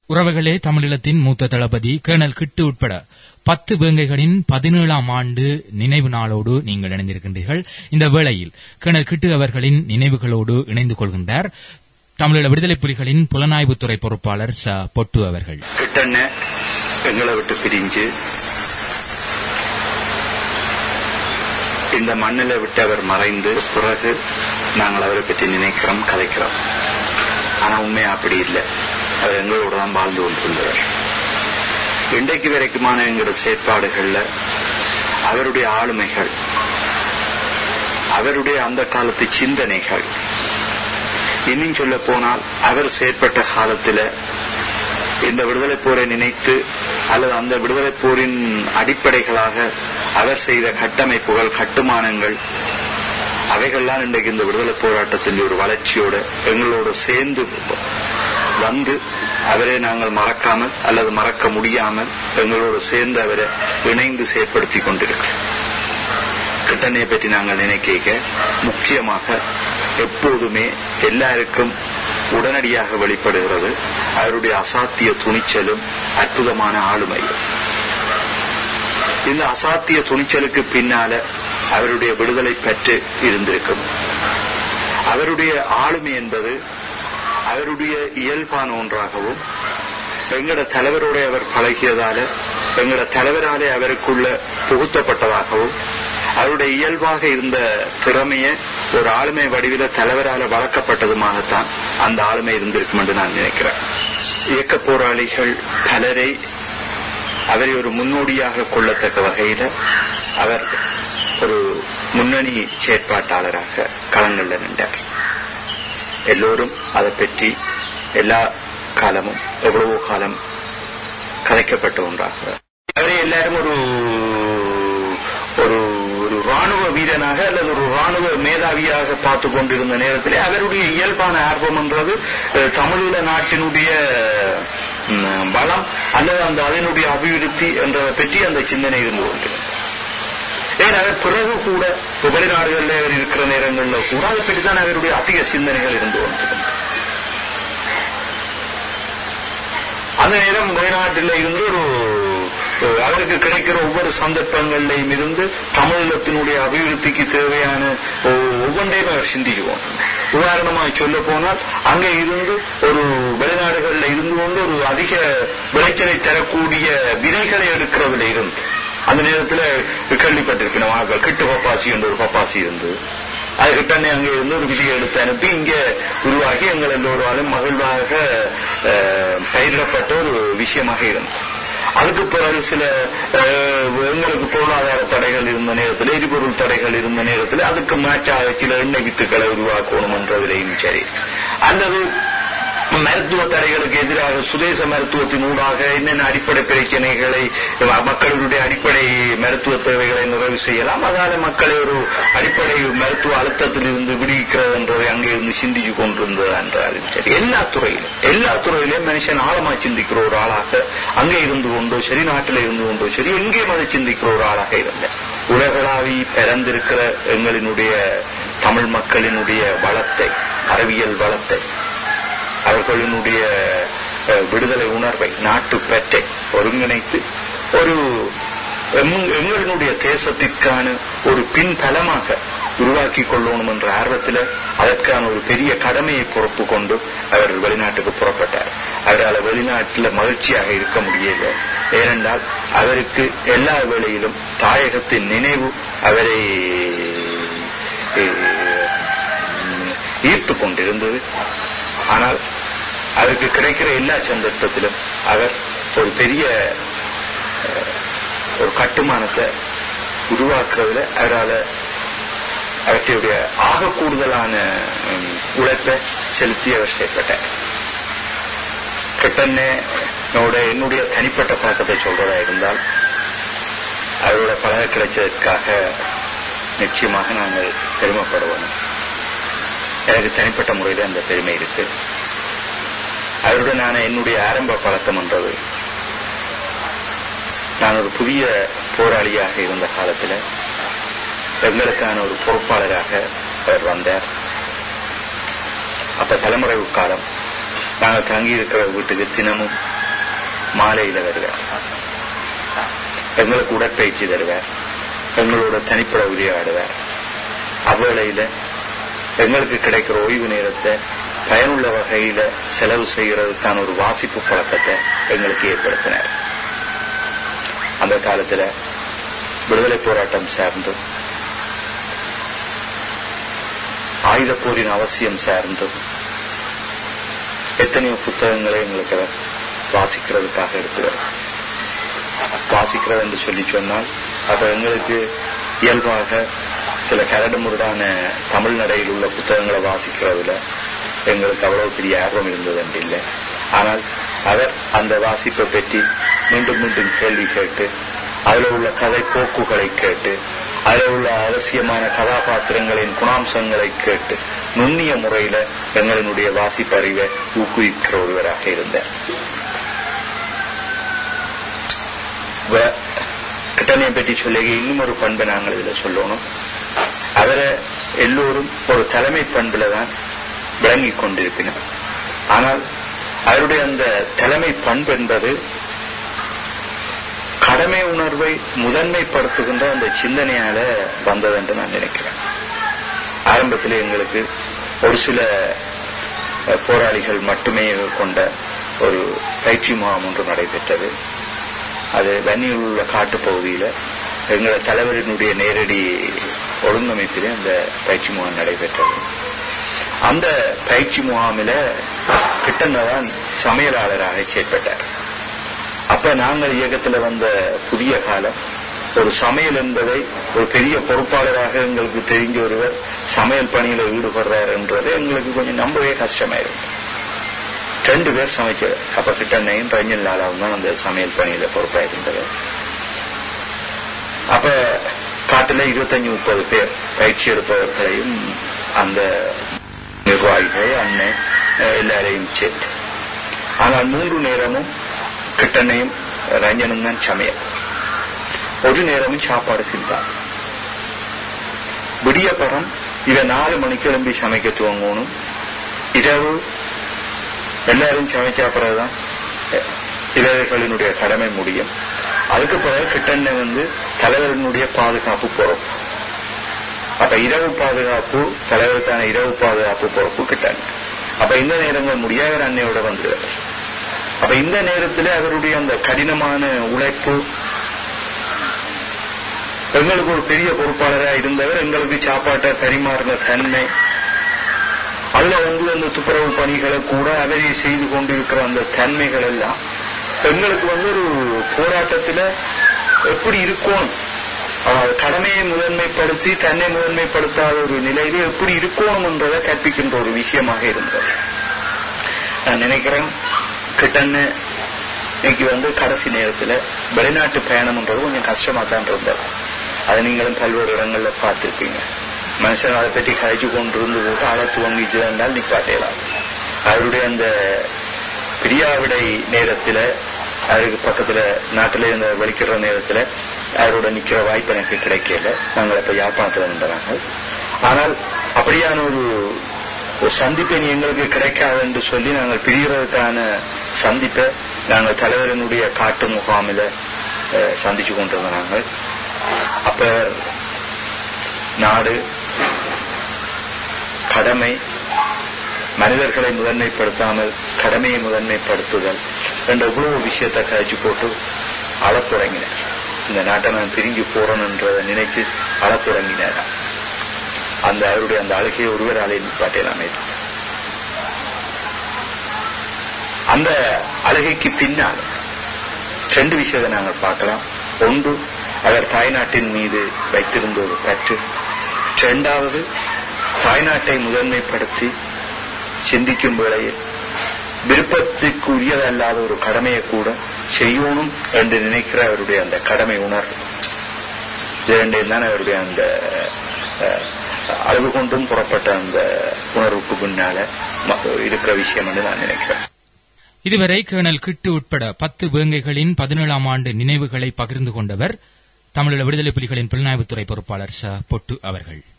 உறவுகளே தமிழீழத்தின் மூத்த தளபதி கேர்னல் கிட்டு உட்பட பத்து வேங்கைகளின் பதினேழாம் ஆண்டு நினைவு நாளோடு நீங்கள் இணைந்திருக்கின்றீர்கள் இந்த வேளையில் கேர்னல் கிட்டு அவர்களின் நினைவுகளோடு இணைந்து கொள்கின்றார் தமிழீழ விடுதலை புலிகளின் புலனாய்வுத்துறை பொறுப்பாளர் ச பொட்டு அவர்கள் கிட்டண்ண எங்களை விட்டு பிரிஞ்சு இந்த மண்ணில் விட்டு அவர் மறைந்து பிறகு நாங்கள் அவரை பற்றி நினைக்கிறோம் கதைக்கிறோம் ஆனா உண்மை அப்படி இல்லை அவர் எங்களோட தான் வாழ்ந்து கொண்டிருந்தவர் இன்றைக்கு வரைக்குமான எங்களோட செயற்பாடுகள்ல அவருடைய ஆளுமைகள் அவருடைய அந்த காலத்து சிந்தனைகள் இன்னும் சொல்ல போனால் அவர் செயற்பட்ட காலத்துல இந்த விடுதலை போரை நினைத்து அல்லது அந்த விடுதலை போரின் அடிப்படைகளாக அவர் செய்த கட்டமைப்புகள் கட்டுமானங்கள் அவைகள்லாம் இன்றைக்கு இந்த விடுதலை போராட்டத்தின் ஒரு வளர்ச்சியோட எங்களோட சேர்ந்து வந்து அவரை நாங்கள் மறக்காமல் அல்லது மறக்க முடியாமல் எங்களோடு சேர்ந்து அவரை இணைந்து செயற்படுத்தி கொண்டிருக்கிறோம் கிட்டணையை பற்றி நாங்கள் நினைக்க முக்கியமாக எப்போதுமே எல்லாருக்கும் உடனடியாக வெளிப்படுகிறது அவருடைய அசாத்திய துணிச்சலும் அற்புதமான ஆளுமையும் இந்த அசாத்திய துணிச்சலுக்கு பின்னால அவருடைய விடுதலை பற்று இருந்திருக்கும் அவருடைய ஆளுமை என்பது அவருடைய இயல்பான ஒன்றாகவும் எங்கட தலைவரோட அவர் பழகியதால எங்கட தலைவராலே அவருக்குள்ள புகுத்தப்பட்டதாகவும் அவருடைய இயல்பாக இருந்த திறமைய ஒரு ஆளுமை வடிவில தலைவரால வளர்க்கப்பட்டதுமாகத்தான் அந்த ஆளுமை இருந்திருக்கும் என்று நான் நினைக்கிறேன் இயக்க போராளிகள் பலரை அவரை ஒரு முன்னோடியாக கொள்ளத்தக்க வகையில அவர் ஒரு முன்னணி செயற்பாட்டாளராக களங்கள்ல நின்றார் எல்லோரும் அதை பற்றி எல்லா காலமும் எவ்வளவோ காலம் கதைக்கப்பட்ட ஒன்றாக அவரை எல்லாரும் ஒரு ஒரு ஒரு ராணுவ வீரனாக அல்லது ஒரு ராணுவ மேதாவியாக பார்த்து கொண்டிருந்த நேரத்திலே அவருடைய இயல்பான ஆர்வம் என்றது தமிழீழ நாட்டினுடைய பலம் அல்லது அந்த அதனுடைய அபிவிருத்தி என்றதை பற்றி அந்த சிந்தனை இருந்து கொண்டிருந்தது ஏன் அவர் பிறகு கூட வெளிநாடுகளில் அவர் இருக்கிற நேரங்களில் கூட அதை பற்றி தான் அவருடைய அதிக சிந்தனைகள் இருந்து கொண்டிருந்தது அந்த நேரம் வெளிநாட்டில் இருந்து ஒரு அவருக்கு கிடைக்கிற ஒவ்வொரு சந்தர்ப்பங்களையும் இருந்து தமிழகத்தினுடைய அபிவிருத்திக்கு தேவையான ஒவ்வொன்றையும் அவர் சிந்திக்குவோம் உதாரணமாக சொல்ல போனால் அங்கே இருந்து ஒரு வெளிநாடுகளில் இருந்து கொண்டு ஒரு அதிக விளைச்சலை தரக்கூடிய விதைகளை எடுக்கிறதுல இருந்து அந்த நேரத்தில் கேள்விப்பட்டிருக்கணும் கிட்டு பப்பாசி என்ற ஒரு பப்பாசி இருந்தது அது கிட்டனே அங்கே இருந்து ஒரு விதியை எடுத்து அனுப்பி இங்கே உருவாகி எங்கள் எல்லோராலும் மகிழ்வாக பயிரிடப்பட்ட ஒரு விஷயமாக இருந்தது அதுக்கு பிறகு சில எங்களுக்கு பொருளாதார தடைகள் இருந்த நேரத்தில் எரிபொருள் தடைகள் இருந்த நேரத்தில் அதுக்கு மாற்றாக சில எண்ணெய் வித்துக்களை உருவாக்கணும் என்றதிலேயும் சரி அல்லது மருத்துவ தடைகளுக்கு எதிராக சுதேச மருத்துவத்தின் ஊடாக என்னென்ன அடிப்படை பிரச்சனைகளை மக்களுடைய அடிப்படை மருத்துவ தேவைகளை நிறைவு செய்யலாம் அதால மக்களை ஒரு அடிப்படை மருத்துவ அழுத்தத்தில் இருந்து விடுவிக்கிறது என்றதை அங்கே இருந்து சிந்திச்சு கொண்டிருந்தது என்றாலும் சரி எல்லா துறையிலும் எல்லா துறையிலும் மனுஷன் ஆழமா சிந்திக்கிற ஒரு ஆளாக அங்கே இருந்து கொண்டோ சரி நாட்டில் இருந்து கொண்டோ சரி எங்கேயும் அதை சிந்திக்கிற ஒரு ஆளாக இருந்தேன் உலகளாவி பிறந்திருக்கிற எங்களினுடைய தமிழ் மக்களினுடைய வளத்தை அறிவியல் வளத்தை அவர்களினுடைய விடுதலை உணர்வை நாட்டு பெற்றை ஒருங்கிணைத்து ஒரு எங்களினுடைய தேசத்திற்கான ஒரு பின்பலமாக உருவாக்கி கொள்ளணும் என்ற ஆர்வத்தில் அதற்கான ஒரு பெரிய கடமையை பொறுப்பு கொண்டு அவர் வெளிநாட்டுக்கு புறப்பட்டார் அவரால் வெளிநாட்டில் மகிழ்ச்சியாக இருக்க முடியல ஏனென்றால் அவருக்கு எல்லா வேளையிலும் தாயகத்தின் நினைவு அவரை ஈர்த்து கொண்டிருந்தது ஆனால் அவருக்கு கிடைக்கிற எல்லா சந்தர்ப்பத்திலும் அவர் ஒரு பெரிய ஒரு கட்டுமானத்தை உருவாக்குறதுல அவரால் அவற்றையுடைய ஆக கூடுதலான உழைப்பை செலுத்தி அவர் செயற்பட்டார் கிட்டன்னோட என்னுடைய தனிப்பட்ட பழக்கத்தை சொல்றதா இருந்தால் அவரோட பழக கிடைச்சதற்காக நிச்சயமாக நாங்கள் பெருமைப்படுவோம் எனக்கு தனிப்பட்ட முறையில் அந்த பெருமை இருக்கு அவருடனான என்னுடைய ஆரம்ப பழக்கம் என்றது நான் ஒரு புதிய போராளியாக இருந்த காலத்தில் எங்களுக்கான ஒரு பொறுப்பாளராக அவர் வந்தார் அப்ப தலைமுறை காலம் நாங்கள் தங்கி இருக்கிற வீட்டுக்கு தினமும் மாலையில வருவார் எங்களுக்கு உடற்பயிற்சி தருவார் எங்களோட தனிப்பட உரையாடுவார் அவ்வேளையில எங்களுக்கு கிடைக்கிற ஓய்வு நேரத்தை பயனுள்ள வகையில செலவு செய்யறதுக்கான ஒரு வாசிப்பு பழக்கத்தை எங்களுக்கு ஏற்படுத்தினார் அந்த காலத்துல விடுதலை போராட்டம் சார்ந்தும் ஆயுதப் போரின் அவசியம் சார்ந்தும் எத்தனையோ புத்தகங்களை எங்களுக்கு அவர் வாசிக்கிறதுக்காக எடுக்கிறார் வாசிக்கிறது என்று சொல்லி சொன்னால் அப்ப எங்களுக்கு இயல்பாக சில கரடுமுரடான தமிழ் நடையில் உள்ள புத்தகங்களை வாசிக்கிறதுல எங்களுக்கு அவ்வளவு பெரிய ஆர்வம் இருந்தது என்று இல்லை ஆனால் அவர் அந்த வாசிப்பை பற்றி மீண்டும் மீண்டும் கேள்வி கேட்டு அதில் உள்ள கதை போக்குகளை கேட்டு அதில் உள்ள அவசியமான கதாபாத்திரங்களின் குணாம்சங்களை கேட்டு நுண்ணிய முறையில எங்களினுடைய வாசிப்பறிவை ஊக்குவிக்கிற ஒருவராக இருந்தார் வ- கிட்டனையை பற்றி சொல்லி இன்னும் ஒரு பண்பை நாங்கள் இதுல சொல்லணும் அவரை எல்லோரும் ஒரு தலைமை பண்புல தான் விளங்கிக் கொண்டிருப்பினர் ஆனால் அவருடைய அந்த தலைமை பண்பு என்பது கடமை உணர்வை முதன்மைப்படுத்துகின்ற அந்த சிந்தனையால வந்தது என்று நான் நினைக்கிறேன் ஆரம்பத்தில் எங்களுக்கு ஒரு சில அஹ், போராளிகள் மட்டுமே கொண்ட ஒரு பயிற்சி முகாம் ஒன்று நடைபெற்றது அது வன்னியில் உள்ள காட்டுப் பகுதியில எங்கள தலைவரினுடைய நேரடி ஒழுங்கமைப்பிலே அந்த பயிற்சி முகாம் நடைபெற்றது அந்த பயிற்சி முகாமில கிட்டன்னதான் சமையலாளராக செயற்பட்டார் அப்ப நாங்கள் இயக்கத்துல வந்த புதிய காலம் ஒரு சமையல் என்பதை ஒரு பெரிய பொறுப்பாளராக எங்களுக்கு தெரிஞ்ச ஒருவர் சமையல் பணியில ஈடுபடுறார் என்றது எங்களுக்கு கொஞ்சம் நம்பவே கஷ்டமாயிருக்கும் ரெண்டு பேர் சமைச்சது அப்ப கிட்டண்ணையும் ரஞ்சன் லாலாவும் தான் அந்த சமையல் பணியில பொறுப்பா இருந்தது அப்ப காட்டுல இருபத்தஞ்சு முப்பது பேர் பயிற்சி எடுப்பவர்களையும் அந்த நிர்வாகிகள் அண்ணன் அஹ், எல்லாரையும் சேர்த்து ஆனால் மூன்று நேரமும் கிட்டண்ணையும் ரஞ்சனும் தான் சமையல் ஒரு நேரமும் சாப்பாடு தின்றான் விடியப்பறம் இவன் நாலு மணிக்கு எழும்பி சமைக்க துவங்கணும் இரவு எல்லாரும் சமைச்ச பிறகுதான் அஹ், இவர்களினுடைய கடமை முடியும் அதுக்கு பிறகு கிட்டண்ண வந்து தலைவரினுடைய பாதுகாப்பு பொறுப்பு அப்ப இரவு பாதுகாப்பு தலைவருக்கான இரவு பாதுகாப்பு பொறுப்பு கிட்டண்ண அப்ப இந்த நேரங்கள் முடியாத அன்னையோட வந்துடுவார் அப்ப இந்த நேரத்துல அவருடைய அந்த கடினமான உழைப்பு எங்களுக்கு ஒரு பெரிய பொறுப்பாளராக இருந்தவர் எங்களுக்கு சாப்பாட்டை பரிமாறின தன்மை அதுல வந்து அந்த துப்புரவு பணிகளை கூட அவரே செய்து கொண்டிருக்கிற அந்த தன்மைகள் எல்லாம் எங்களுக்கு வந்து ஒரு போராட்டத்துல எப்படி இருக்கணும் அதாவது கடமையை முதன்மைப்படுத்தி தன்னை முதன்மைப்படுத்தாத ஒரு நிலையில எப்படி இருக்கணும் என்றதை கற்பிக்கின்ற ஒரு விஷயமாக இருந்தது நான் நினைக்கிறேன் கிட்டன்னு இன்னைக்கு வந்து கடைசி நேரத்துல வெளிநாட்டு பயணம்ன்றது கொஞ்சம் கஷ்டமா தான் இருந்தது அதை நீங்களும் பல்வேறு இடங்கள்ல பார்த்திருப்பீங்க மனுஷன் அதை பற்றி கழிச்சு கொண்டு இருந்து போட்டு ஆள துவங்கிச்சு என்றால் நிப்பாட்டலாம் அவருடைய அந்த பிரியாவிடை நேரத்துல அவருக்கு பக்கத்துல நாட்டில இருந்த வலிக்கிற நேரத்துல அவரோட நிக்கிற வாய்ப்பு எனக்கு கிடைக்கல நாங்கள் இப்ப யாழ்ப்பாணத்துல இருந்தாங்க ஆனால் அப்படியான ஒரு ஒரு சந்திப்பை நீ எங்களுக்கு கிடைக்காது என்று சொல்லி நாங்கள் பிரியறதுக்கான சந்திப்பை நாங்கள் தலைவரினுடைய காட்டு முகாமில அஹ், சந்திச்சு கொண்டிருந்தோம் நாங்கள் அப்ப நாடு கடமை மனிதர்களை முதன்மைப்படுத்தாமல் கடமையை முதன்மைப்படுத்துதல் என்ற இவ்வளவு விஷயத்தை கழிச்சு போட்டு அழத் தொடங்கினார் இந்த நாட்டை நான் பிரிஞ்சு போறேன்றதை நினைச்சு அழத் தொடங்கினார் அந்த அவருடைய அந்த அழுகையை ஒருவராலே நிப்பாட்டலாமே அந்த அழுகைக்கு பின்னால் ரெண்டு விஷயத்தை நாங்கள் பார்க்கலாம் ஒன்று அவர் தாய்நாட்டின் மீது வைத்திருந்த ஒரு பற்று இரண்டாவது தாய்நாட்டை முதன்மைப்படுத்தி சிந்திக்கும் வேளையில் விருப்பத்துக்கு உரியதல்லாத ஒரு கடமையை கூட செய்யணும் என்று நினைக்கிற அவருடைய அந்த கடமை உணர்வு இது ரெண்டையும் தான் அவருடைய அந்த அஹ், அழுது கொண்டும் புறப்பட்ட அந்த உணர்வுக்கு பின்னால ம- இருக்கிற விஷயம் என்று நான் நினைக்கிறேன் இதுவரை கேர்னல் கிட்டு உட்பட பத்து வேங்கைகளின் பதினேழாம் ஆண்டு நினைவுகளை பகிர்ந்து கொண்டவர் தமிழீழ விடுதலை புலிகளின் புலனாய்வுத்துறை பொறுப்பாளர் ச பொட்டு அவர்கள்